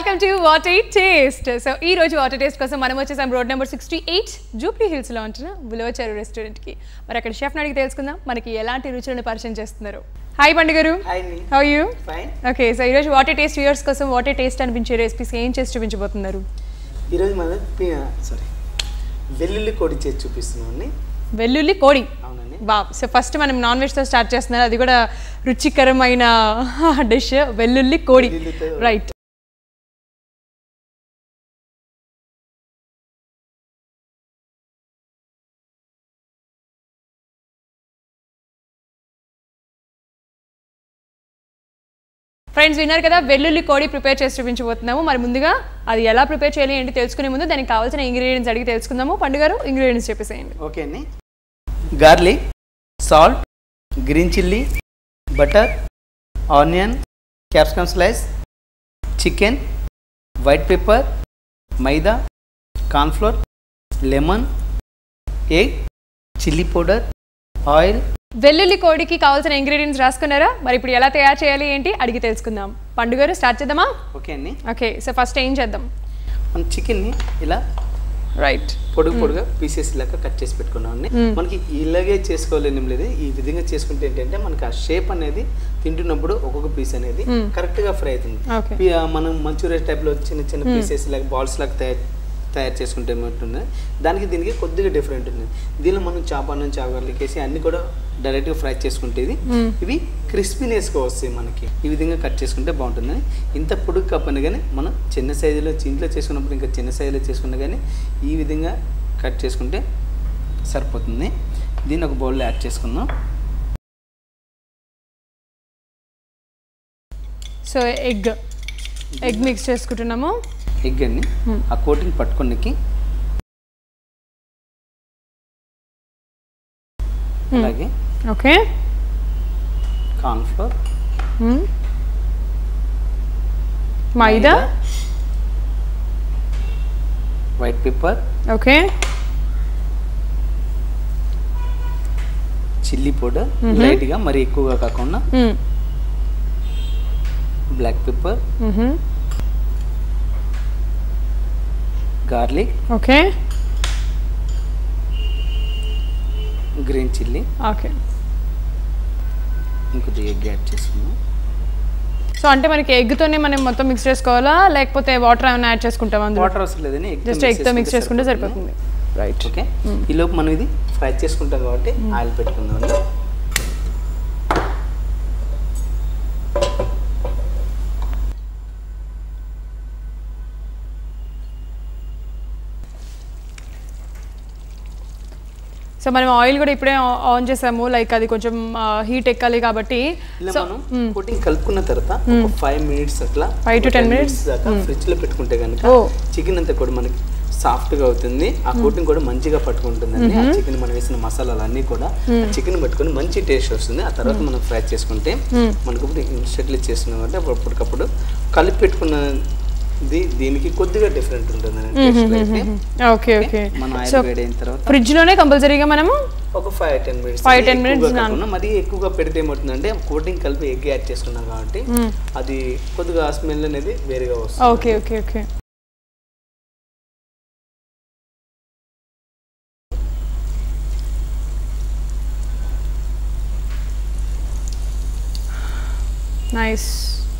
Welcome to water taste so ఈ రోజు water taste కోసం మనం వచ్చేసాం road number sixty eight Jubilee Hills లో ఉంటున్న బులవచారు రెస్టారెంట్ కి మరి అక్కడ షెఫ్ అడిగి తెలుసుకుందాం మనకి ఎలాంటి రుచులను పరిచయం చేస్తున్నారు హాయ్ పండుగారు హాయ్ అండి how you fine okay so ఈరోజు వాటర్ టేస్ట్ వ్యూయర్స్ కోసం వాటర్ టేస్ట్ అనిపించే రెసిపీస్ ఏం చేసి చూపించబోతున్నారు ఈరోజు మనం సారీ వెల్లుల్లి కొడి చేసి చూపిస్తున్నాం అండి వెల్లుల్లి కోడి అవునండి బా సో ఫస్ట్ మనం నాన్ వెజ్తో స్టార్ట్ చేస్తున్నారు అది కూడా రుచికరమైన డిష్ వెల్లుల్లి కోడి వెల్లుల్లితో- రైట్ ఫ్రెండ్స్ విన్నారు కదా వెల్లుల్లి కోడి ప్రిపేర్ చేసి చూపించబోతున్నాము మరి ముందుగా అది ఎలా ప్రిపేర్ చేయాలి ఏంటి తెలుసుకునే ముందు దానికి కావాల్సిన ఇంగ్రీడియంట్స్ అడిగి తెలుసుకుందాము పండుగారు ఇంగ్రీడియంట్స్ చెప్పేసేయండి ఓకే అండి garlic salt green chilli butter onion capsicum slice chicken white pepper maida cornflour lemon egg chilli powder oil వెల్లుల్లి కోడికి కావాల్సిన ఇంగ్రీడియంట్స్ రాసుకున్నారా మరి ఇప్పుడు ఎలా తయారు చేయాలి ఏంటి అడిగి తెలుసుకుందాం పండుగారు స్టార్ట్ చేద్దామా ఓకే అండి ఓకే సో ఫస్ట్ ఏం చేద్దాం మన చికెన్ని ఇలా రైట్ పొడుగు పొడుగా పీసెస్ లాగా కట్ చేసి పెట్టుకున్నాం అండి మనకి ఇలాగే చేసుకోవాలని ఏం లేదు ఈ విధంగా చేసుకుంటే ఏంటంటే మనకి ఆ షేప్ అనేది తింటున్నప్పుడు ఒక్కొక్క పీస్ అనేది కరెక్ట్ గా ఫ్రై అవుతుంది ఓకే పి- ఆ మనం మంచూరియా టైప్ లో చిన్న చిన్న పీసెస్ లాగా బాల్స్ లాగా తయారు తయారు చేసుకుంటే ఏమంటుంది దానికి దీనికి కొద్దిగా డిఫరెంట్ ఉంది దీనిలో మనం చేప నుంచి చేపలకి వేసి అన్ని కూడా డైరెక్ట్గా ఫ్రై చేసుకుంటే ఇది ఇవి క్రిస్పీనెస్గా వస్తాయి మనకి ఈ విధంగా కట్ చేసుకుంటే బాగుంటుంది ఇంత పొడుగు కప్పని కానీ మనం చిన్న సైజులో ఇంట్లో చేసుకున్నప్పుడు ఇంకా చిన్న సైజులో చేసుకున్నా కానీ ఈ విధంగా కట్ చేసుకుంటే సరిపోతుంది దీన్ని ఒక బౌల్లో యాడ్ చేసుకుందాం సో ఎగ్ ఎగ్ మిక్స్ చేసుకుంటున్నాము ఎగ్ అండి ఆ కోటింగ్ పట్టుకోనికి అలాగే okay cornflour maida white pepper okay chilli powder లైట్గా మరి ఎక్కువగా కాకుండా black pepper garlic okay green chilli okay ఇంకొద్దిగా ఎగ్ యాడ్ చేసుకున్నాం సో అంటే మనకి ఎగ్తోనే మనం మొత్తం మిక్స్ చేసుకోవాలా లేకపోతే వాటర్ ఏమైనా యాడ్ చేసుకుంటాం అందులో వాటర్ అవసరం లేదని egg తో జస్ట్ mix ఎగ్తో మిక్స్ చేసుకుంటే సరిపోతుంది రైట్ ఓకే ఈ లోపు మనం ఇది ఫ్రై చేసుకుంటాం కాబట్టి ఆయిల్ పెట్టుకుందాం అండి సో మనం ఆయిల్ కూడా ఇప్పుడే ఆ- ఆన్ చేసాము లైక్ అది కొంచెం హీట్ ఎక్కాలి కాబట్టి ఇలా సో మనం కోటింగ్ కలుపుకున్న తర్వాత ఒక ఫైవ్ మినిట్స్ అట్లా Five to ఒక 10 minutes? దాకా ఫ్రిడ్జ్ లో పెట్టుకుంటే కనుక Oh. చికెన్ అంతా కూడా మనకి సాఫ్ట్ గా అవుతుంది ఆ కోటింగ్ కూడా మంచిగా పట్టుకుంటుందండి ఆ చికెన్ మనం వేసిన మసాలాలు అన్ని కూడా చికెన్ పట్టుకొని మంచి టేస్ట్ వస్తుంది ఆ తర్వాత మనం ఫ్రై చేసుకుంటే మనకు ఇప్పుడు ఇన్స్టెంట్లీ చేస్తున్నాం అంటే అప్పటికప్పుడు కలిపి పెట్టుకున్నది దీనికి కొద్దిగా డిఫరెంట్ ఉంటుందండి taste లో అయితే. ఓకే ఓకే మన సో ఆయిల్ వేడైన తర్వాత ఫ్రిడ్జ్ లోనే కంపల్సరీగా మనము ఒక five ten minutes Five, 10 minutes నాన- మరీ ఎక్కువగా పెడితే ఏమవుతుందంటే కోటింగ్ కలిపి ఎగ్ యాడ్ చేసుకున్నాం కాబట్టి అది కొద్దిగా స్మెల్ అనేది వేరుగా వస్తుంది okay okay okay nice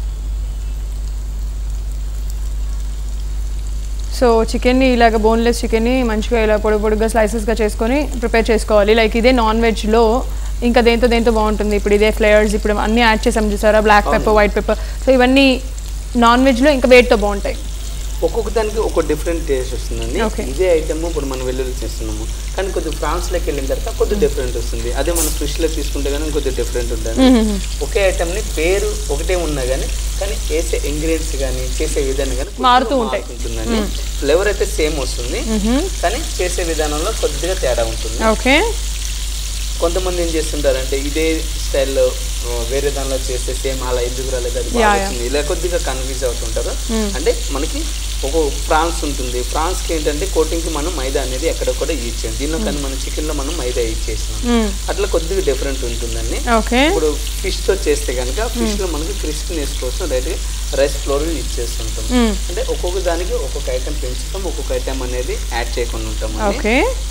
so చికెన్ని ఇలాగ బోన్లెస్ చికెన్ని మంచిగా ఇలా పొడి పొడిగా స్లైసెస్గా చేసుకొని ప్రిపేర్ చేసుకోవాలి లైక్ ఇదే నాన్ వెజ్లో ఇంకా దేంతో దేంతో బాగుంటుంది ఇప్పుడు ఇదే ఫ్లేవర్స్ ఇప్పుడు అన్నీ యాడ్ చేసాం చూసారా black pepper white pepper so ఇవన్నీ నాన్ వెజ్లో ఇంకా వేటితో బాగుంటాయి ఒక్కొక్క దానికి ఒక డిఫరెంట్ టేస్ట్ వస్తుందండి Okay. ఇదే ఐటమ్ ఇప్పుడు మనం వెల్లుల్లి చేస్తున్నాము కానీ కొద్దిగా ఫ్రాన్స్లోకి వెళ్ళిన తర్వాత కొద్దిగా డిఫరెంట్ వస్తుంది అదే మనం ఫిష్లో తీసుకుంటే కానీ కొద్దిగా డిఫరెంట్ ఉంటుంది ఒకే ఐటమ్ని పేరు ఒకటే ఉన్నా కానీ కానీ వేసే ఇంగ్రీడియంట్స్ కానీ చేసే విధానం కానీ కొద్దిగా మారుతూ ఉంటాయి. ఉంటుందండి ఫ్లేవర్ అయితే సేమ్ వస్తుంది కానీ చేసే విధానంలో కొద్దిగా తేడా ఉంటుంది ఓకే కొంతమంది ఏం చేస్తుంటారంటే ఇదే స్టైల్లో ఓ, వేరే దానిలో చేస్తే సేమ్ అలా ఎందుకు రాలేదు అది బాగా Yeah, yeah. వచ్చింది. ఇలా కొద్దిగా కన్ఫ్యూజ్ అవుతుంటారు అంటే మనకి ఒక ప్రాన్స్ ఉంటుంది ప్రాన్స్కి ఏంటంటే కోటింగ్కి మనం మైదా అనేది ఎక్కడొక్కడ యూజ్ చేయం దీనిలో కానీ మనం చికెన్లో మనం మైదా యూజ్ చేసినాం మ్మ్. అట్లా కొద్దిగా డిఫరెంట్ ఉంటుందండి ఓకే ఇప్పుడు ఫిష్తో చేస్తే కనుక ఫిష్లో మనకి క్రిస్పీనెస్ కోసం డైరెక్ట్గా రైస్ ఫ్లోర్ యూజ్ చేస్తుంటాం మ్మ్. అంటే ఒక్కొక్క దానికి ఒక్కొక్క ఐటెం పెంచుతాం ఒక్కొక్క ఐటెం అనేది యాడ్ చేయకుండా ఉంటాం అండి ఓకే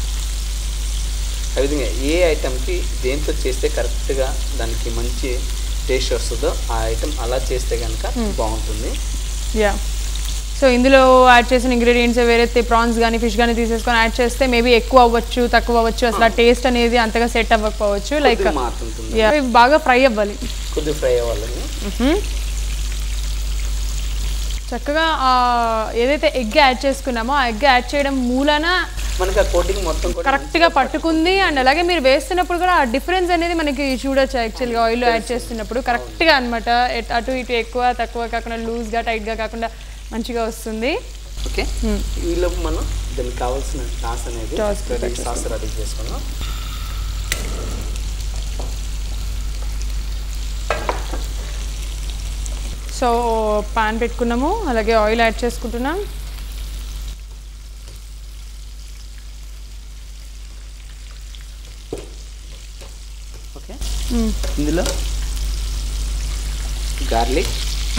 ఆ విధంగా ఏ ఐటెంకి దేంతో చేస్తే కరెక్ట్గా దానికి మంచి టేస్ట్ వస్తుందో ఆ ఐటెం అలా చేస్తే కనుక బాగుంటుంది యా సో ఇందులో యాడ్ చేసిన ఇంగ్రీడియంట్స్ వేరైతే ప్రాన్స్ కానీ ఫిష్ కానీ తీసేసుకొని యాడ్ చేస్తే మేబీ ఎక్కువ అవ్వచ్చు తక్కువ అవ్వచ్చు అసలు ఆ టేస్ట్ అనేది అంతగా సెట్ అవ్వకపోవచ్చు లైక్ కొద్దిగా మారుతుంటుంది యా ఇవి బాగా ఫ్రై అవ్వాలి కొద్దిగా ఫ్రై అవ్వాలని మ్హూ. చక్కగా ఆ ఏదైతే ఎగ్ యాడ్ చేసుకున్నామో ఆ ఎగ్ యాడ్ చేయడం మూలన మనకి ఆ కోటింగ్ మొత్తం కూడా కరెక్ట్గా పట్టుకుంది అండ్ అలాగే మీరు వేస్తున్నప్పుడు కూడా ఆ డిఫరెన్స్ అనేది మనకి చూడొచ్చు యాక్చువల్గా ఆయిల్లో యాడ్ చేస్తున్నప్పుడు కరెక్ట్గా అనమాట అటు ఇటు ఎక్కువ తక్కువ కాకుండా లూజ్గా టైట్గా కాకుండా మంచిగా వస్తుంది ఓకే ఈలోపు మనం దానికి కావాల్సిన సాస్ అనేది Sauce రెడీ సాస్ రెడీ చేసుకున్నాం సో పాన్ పెట్టుకున్నాము అలాగే ఆయిల్ యాడ్ చేసుకుంటున్నాం ఓకే ఇందులో గార్లిక్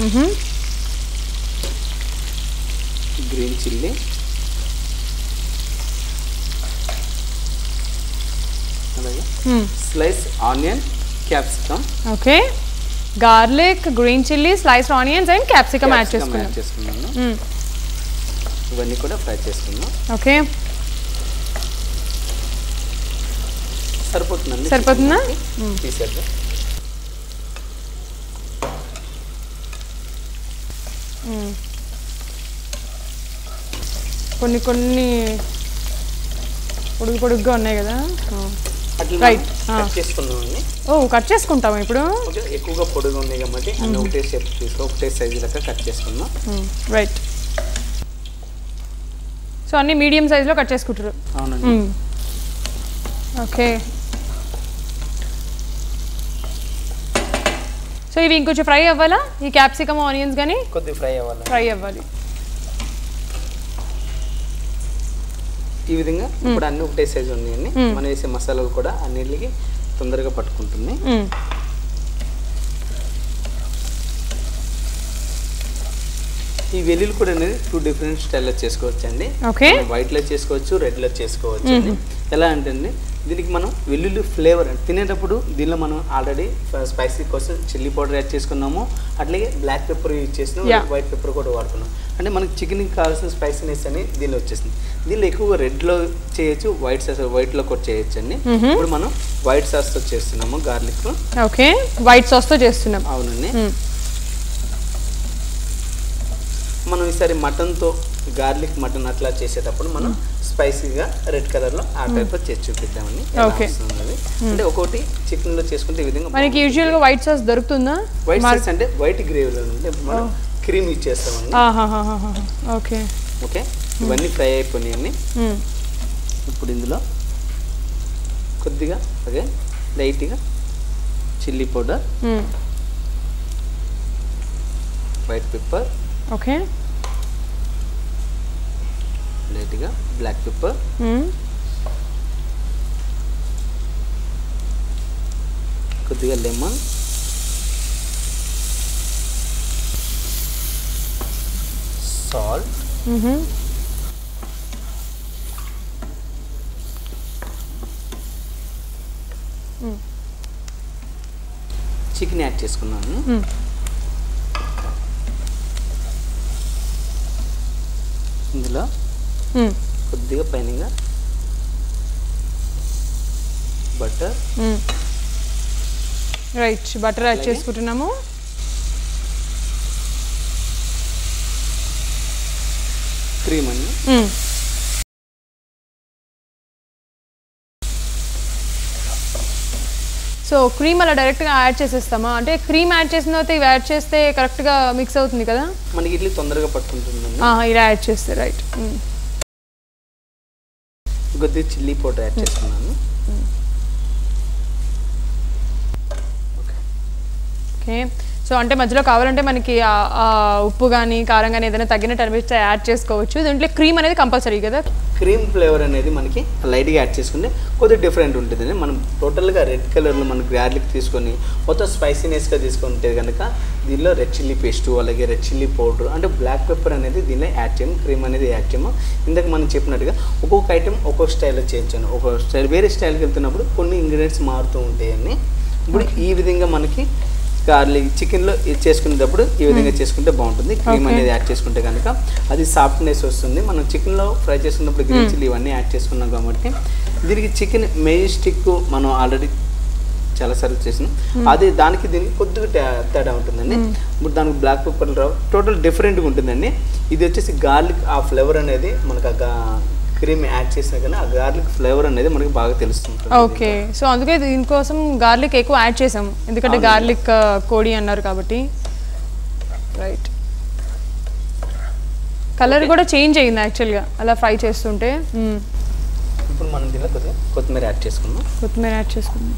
గ్రీన్ చిల్లీ అలాగే slice onion capsicum okay garlic green chilli sliced onions and capsicum add చేసుకున్నాం యాడ్ చేసుకున్నాను మ్మ్. ఇవన్నీ కూడా ఫ్రై చేసుకున్నాం ఓకే సరిపోతుందండి సరిపోతుందా? తీసేద్దాం కొన్ని కొన్ని పొడుగు పొడుగ్గా ఉన్నాయి కదా అట్లా Right. మనం Ah. కట్ చేసుకున్నామండి ఓ కట్ చేసుకుంటాం ఇప్పుడు ఓకే ఎక్కువగా పొడుగు ఉన్నాయి కాబట్టి అన్ని ఒకటే షేప్ తీసుకో ఒకటే సైజు లెక్క కట్ చేసుకున్నాం రైట్ సో అన్ని మీడియం సైజులో కట్ చేసుకుంటారు అవునండి ఓకే సో ఇవి ఇంకొంచెం ఫ్రై అవ్వాలా ఈ క్యాప్సికమ్ ఆనియన్స్ కానీ కొద్దిగా ఫ్రై అవ్వాలి ఫ్రై అవ్వాలి ఈ విధంగా ఇప్పుడు అన్ని ఒకటే సైజు ఉన్నాయండి మనం వేసే మసాలాలు కూడా అన్నిటికి తొందరగా పట్టుకుంటుంది మ్మ్. ఈ వెల్లుల్లి కూడా అనేది టూ డిఫరెంట్ స్టైల్లో చేసుకోవచ్చు అండి ఓకే వైట్లో చేసుకోవచ్చు రెడ్లో చేసుకోవచ్చు అండి ఎలా అంటే అండి దీనికి మనం వెల్లుల్లి ఫ్లేవర్ తినేటప్పుడు దీనిలో మనం ఆల్రెడీ స్పైసీ కోసం చిల్లీ పౌడర్ యాడ్ చేసుకున్నాము అట్లాగే బ్లాక్ పెప్పర్ యూజ్ చేసినాం Yeah. వైట్ పెప్పర్ కూడా వాడుకున్నాం అంటే మనకి చికెన్కి కావాల్సిన స్పైసీనెస్ అని దీనిలో వచ్చేసింది దీనిలో ఎక్కువగా రెడ్లో చేయొచ్చు వైట్ సాస్ వైట్లో కూడా చేయొచ్చు అండి ఇప్పుడు మనం వైట్ సాస్తో చేస్తున్నాము గార్లిక్ ఓకే వైట్ సాస్తో చేస్తున్నాం అవునండి మ్మ్. మనం ఈసారి మటన్తో గార్లిక్ మటన్ అట్లా చేసేటప్పుడు మనం స్పైసీగా రెడ్ కలర్లో ఆ టైప్ చేసి చూపిద్దామని ఎలా Okay. వస్తుంది అంటే ఒక్కొక్కటి చికెన్లో చేసుకుంటే ఈ విధంగా మనకి యూజువల్గా వైట్ సాస్ దొరుకుతుందా వైట్ సాస్ అంటే వైట్ గ్రేవీలో అంటే మనం క్రీమ్ యూజ్ చేస్తామండి ఆహాహాహాహా. ఓకే ఓకే ఇవన్నీ ఫ్రై అయిపోయినాయండి మ్మ్. ఇప్పుడు ఇందులో కొద్దిగా అదే లైట్గా చిల్లీ పౌడర్ మ్మ్. వైట్ పెప్పర్ ఓకే లైట్గా బ్లాక్ పెప్పర్ మ్మ్. కొద్దిగా లెమన్ సాల్ట్ మ్హూ. చికెన్ యాడ్ చేసుకున్నాను మ్మ్. ఇందులో మ్మ్. కొద్దిగా పైనగా బటర్ మ్మ్. రైట్ బటర్ యాడ్ అలాగే? చేసుకుంటున్నాము క్రీమ్ అని మ్మ్. సో క్రీమ్ అలా డైరెక్ట్గా యాడ్ చేసేస్తామా అంటే క్రీమ్ యాడ్ చేసిన తర్వాత ఇవి యాడ్ చేస్తే కరెక్ట్గా మిక్స్ అవుతుంది కదా మనకి ఇడ్లీ తొందరగా పట్టుకుంటుందండి ఆ, ఇలా యాడ్ చేస్తే రైట్ కొద్దిగా చిల్లీ పౌడర్ యాడ్ చేసుకున్నాను ఓకే ఓకే సో అంటే మధ్యలో కావాలంటే మనకి ఆ- ఆ ఉప్పు కానీ కారం కానీ ఏదైనా తగినట్టు అనిపిస్తే యాడ్ చేసుకోవచ్చు దీంట్లో క్రీమ్ అనేది కంపల్సరీ కదా క్రీమ్ ఫ్లేవర్ అనేది మనకి లైట్గా యాడ్ చేసుకుంటే కొద్దిగా డిఫరెంట్ ఉంటుంది మనం టోటల్గా రెడ్ కలర్లో మనం గార్లిక్ తీసుకొని మొత్తం స్పైసీనెస్గా తీసుకుంటే కనుక దీనిలో రెడ్ చిల్లీ పేస్టు అలాగే రెడ్ చిల్లీ పౌడర్ అంటే బ్లాక్ పెప్పర్ అనేది దీనిలో యాడ్ చేయము క్రీమ్ అనేది యాడ్ చేయము ఇందాక మనం చెప్పినట్టుగా ఒక్కొక్క ఐటెం ఒక్కొక్క స్టైల్లో చేయించాను ఒక్కొక్క స్టైల్ వేరే స్టైల్కి వెళ్తున్నప్పుడు కొన్ని ఇంగ్రీడియంట్స్ మారుతూ ఉంటాయని ఇప్పుడు ఈ విధంగా మనకి గార్లిక్ చికెన్లో ఇది చేసుకునేటప్పుడు ఈ విధంగా చేసుకుంటే బాగుంటుంది క్రీమ్ Okay. అనేది యాడ్ చేసుకుంటే కనుక అది సాఫ్ట్నెస్ వస్తుంది మనం చికెన్లో ఫ్రై చేసుకున్నప్పుడు గ్రీన్ చిల్లీ ఇవన్నీ యాడ్ చేసుకున్నాం కాబట్టి దీనికి చికెన్ మెజిస్టిక్ మనం ఆల్రెడీ చాలా సార్లు చేసినాం అది దానికి దీనికి కొద్దిగా తే- తేడా ఉంటుందండి ఇప్పుడు దానికి బ్లాక్ పెప్పర్ టోటల్ డిఫరెంట్గా ఉంటుందండి ఇది వచ్చేసి గార్లిక్ ఆ ఫ్లేవర్ అనేది మనకు ఆ క్రీమ్ యాడ్ చేసినా కానీ ఆ గార్లిక్ ఫ్లేవర్ అనేది మనకి బాగా తెలుస్తుంది ఓకే సో అందుకే దీనికోసం గార్లిక్ ఎక్కువ యాడ్ చేసాం ఎందుకంటే అవునండి. గార్లిక్ కోడి అన్నారు కాబట్టి రైట్ కలర్ Okay. కూడా చేంజ్ అయింది యాక్చువల్గా అలా ఫ్రై చేస్తుంటే మ్మ్. ఇప్పుడు మనం దీనిలో కొద్దిగా కొత్తిమీర యాడ్ చేసుకుందాం కొత్తిమీర యాడ్ చేసుకుందాం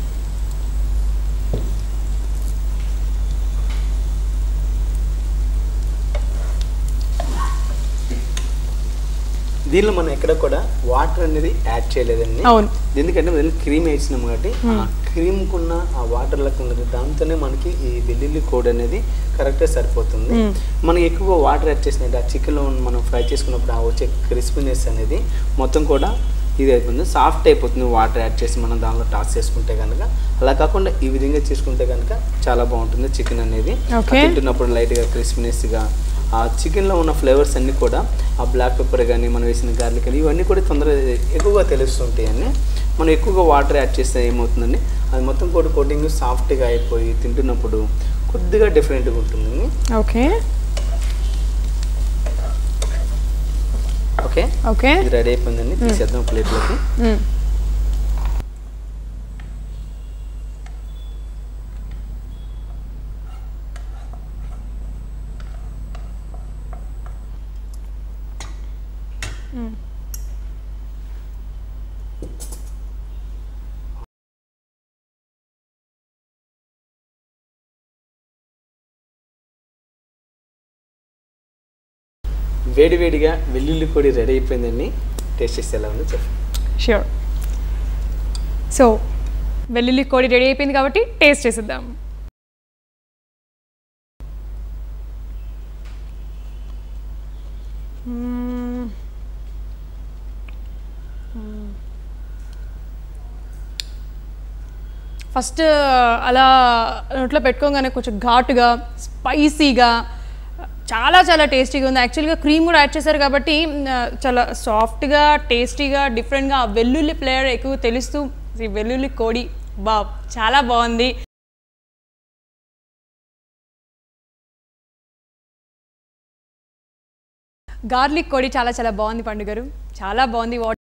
దీనిలో మనం ఎక్కడ కూడా వాటర్ అనేది యాడ్ చేయలేదండి అవును ఎందుకంటే మనం క్రీమ్ వేసినాం కాబట్టి ఆ క్రీమ్ కున్న ఆ వాటర్ లెక్క ఉన్నది దాంతోనే మనకి ఈ వెల్లుల్లి కోడ్ అనేది కరెక్ట్గా సరిపోతుంది మ్మ్. మనం ఎక్కువ వాటర్ యాడ్ చేసినట్టు ఆ చికెన్లో మనం ఫ్రై చేసుకున్నప్పుడు ఆ వచ్చే క్రిస్పీనెస్ అనేది మొత్తం కూడా ఇది అయిపోతుంది సాఫ్ట్ అయిపోతుంది వాటర్ యాడ్ చేసి మనం దానిలో టాస్ చేసుకుంటే కనుక అలా కాకుండా ఈ విధంగా చేసుకుంటే కనుక చాలా బాగుంటుంది చికెన్ అనేది Okay. ఆ తింటున్నప్పుడు లైట్గా క్రిస్పీనెస్గా ఆ చికెన్లో ఉన్న ఫ్లేవర్స్ అన్నీ కూడా ఆ బ్లాక్ పెప్పర్ కానీ మనం వేసిన గార్లిక్ కానీ ఇవన్నీ కూడా తొందరగా ఎక్కువగా తెలుస్తుంటాయి అన్ని మనం ఎక్కువగా వాటర్ యాడ్ చేస్తే ఏమవుతుందండి అది మొత్తం కూడా కోటింగ్ సాఫ్ట్గా అయిపోయి తింటున్నప్పుడు కొద్దిగా డిఫరెంట్గా ఉంటుంది ఓకే ఓకే ఓకే ఇది రెడీ అయిపోయిందండి తీసేద్దాం ప్లేట్లోకి మ్మ్. మ్మ్. వేడివేడిగా వెల్లుల్లి పొడి రెడీ అయిపోయిందండి టేస్ట్ చేస్తే ఎలా ఉందో చెప్పండి ష్యూర్ సో వెల్లుల్లి కోడి రెడీ అయిపోయింది కాబట్టి టేస్ట్ చేసేద్దాం మ్మ్. మ్మ్. ఫస్ట్ అలా నోట్లో పెట్టుకోగానే కొంచెం ఘాటుగా స్పైసీగా చాలా చాలా టేస్టీగా ఉంది యాక్చువల్గా క్రీమ్ కూడా యాడ్ చేశారు కాబట్టి మ్, చాలా సాఫ్ట్గా టేస్టీగా డిఫరెంట్గా ఆ వెల్లుల్లి ఫ్లేవర్ ఎక్కువ తెలుస్తూ ఈ వెల్లుల్లి కోడి బా చాలా బాగుంది గార్లిక్ కోడి చాలా చాలా బాగుంది పండుగరు చాలా బాగుంది వాట్